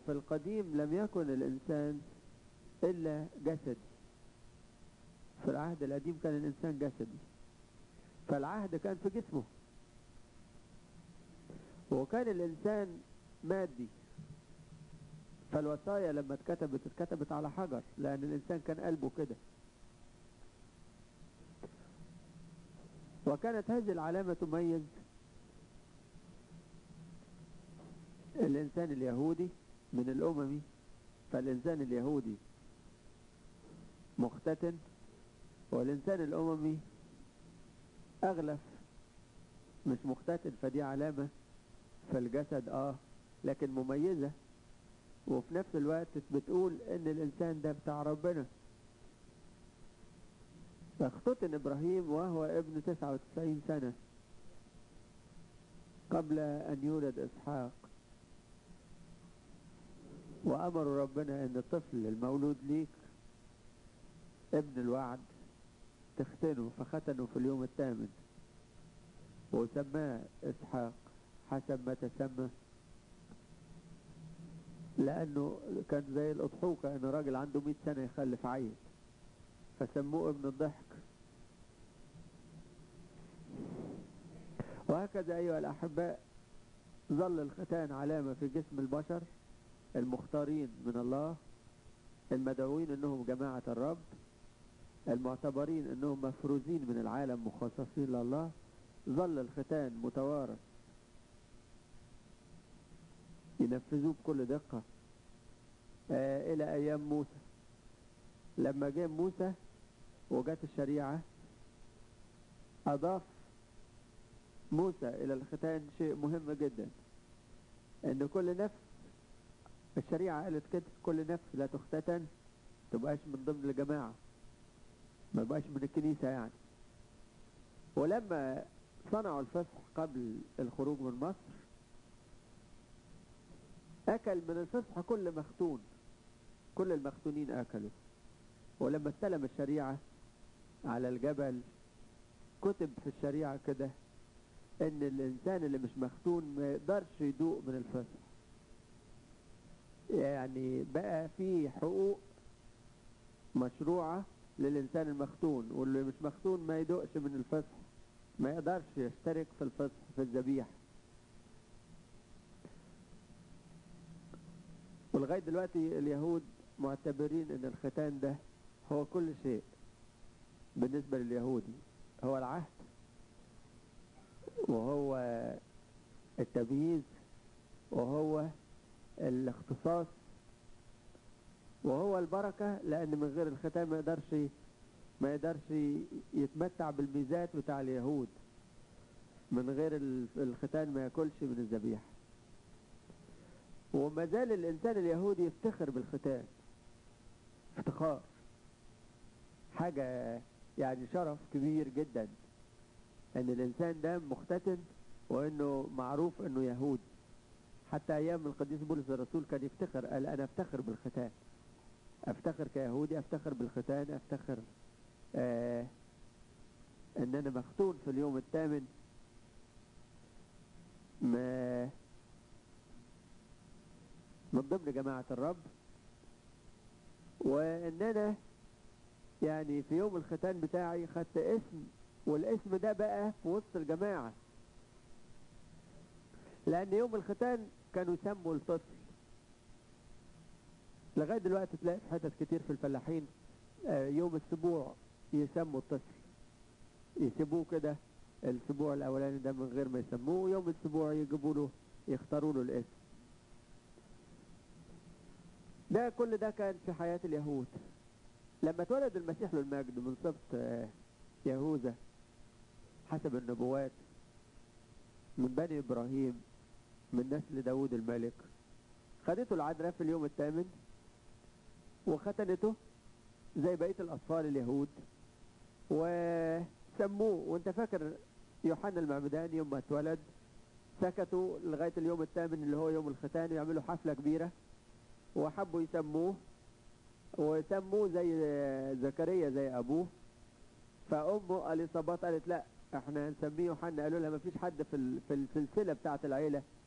وفي القديم لم يكن الإنسان إلا جسدي في العهد القديم كان الإنسان جسدي فالعهد كان في جسمه وكان الإنسان مادي فالوصايا لما اتكتبت اتكتبت على حجر لأن الإنسان كان قلبه كده وكانت هذه العلامة تميز الإنسان اليهودي من الأممي فالإنسان اليهودي مختتن والإنسان الأممي أغلف مش مختتن فدي علامة في الجسد آه لكن مميزة وفي نفس الوقت بتقول إن الإنسان ده بتاع ربنا فاختتن إبراهيم وهو ابن 99 سنة قبل أن يولد إسحاق وأمروا ربنا أن الطفل المولود ليك ابن الوعد تختنه فختنه في اليوم الثامن وسماه إسحاق حسب ما تسمى لأنه كان زي الأضحوكة أن راجل عنده 100 سنة يخلف عيل فسموه ابن الضحك وهكذا أيها الأحباء ظل الختان علامة في جسم البشر المختارين من الله المدعوين انهم جماعة الرب المعتبرين انهم مفروزين من العالم مخصصين لله ظل الختان متوارث ينفذوه بكل دقة آه الى ايام موسى لما جاء موسى وجات الشريعة اضاف موسى الى الختان شيء مهم جدا ان كل نفس الشريعة قالت كده كل نفس لا تختتن تبقاش من ضمن الجماعة ما بقاش من الكنيسة يعني ولما صنعوا الفسح قبل الخروج من مصر أكل من الفسح كل مختون كل المختونين أكلوا ولما استلم الشريعة على الجبل كتب في الشريعة كده ان الانسان اللي مش مختون ما يقدرش يدوق من الفسح يعني بقى في حقوق مشروعة للإنسان المختون واللي مش مختون ما يدوقش من الفسح ما يقدرش يشترك في الفسح في الذبيحة ولغاية دلوقتي اليهود معتبرين ان الختان ده هو كل شيء بالنسبة لليهودي هو العهد وهو التمييز وهو الاختصاص وهو البركة لأن من غير الختان ما يقدرش ما يقدرش يتمتع بالميزات بتاع اليهود من غير الختان ما ياكلش من الذبيحة وما زال الإنسان اليهودي يفتخر بالختان افتخار حاجة يعني شرف كبير جدا ان الانسان ده مختتن وانه معروف انه يهودي حتى ايام القديس بولس الرسول كان يفتخر قال انا افتخر بالختان افتخر كيهودي افتخر بالختان افتخر آه ان انا مختون في اليوم الثامن ما من ضمن جماعة الرب وان انا يعني في يوم الختان بتاعي خدت اسم والاسم ده بقى في وسط الجماعة لأن يوم الختان كانوا يسموا الطفل لغاية دلوقتي تلاقي في حتت كتير في الفلاحين يوم السبوع يسموا الطفل يسيبوه كده السبوع الأولاني ده من غير ما يسموه يوم السبوع يجيبوا له يختاروا له الاسم ده كل ده كان في حياة اليهود لما اتولد المسيح للمجد من سبط يهوذا حسب النبوات من بني إبراهيم من نسل داود الملك خدته العذراء في اليوم الثامن وختنته زي بقية الأطفال اليهود وسموه وانت فاكر يوحنا المعمدان يوم ما اتولد سكتوا لغاية اليوم الثامن اللي هو يوم الختان يعملوا حفلة كبيرة وحبوا يسموه وسموه زي زكريا زي أبوه فأمه اليصابات قالت لا احنا هنسميه يوحنا قالوا لها ما فيش حد في في السلسلة بتاعة العيلة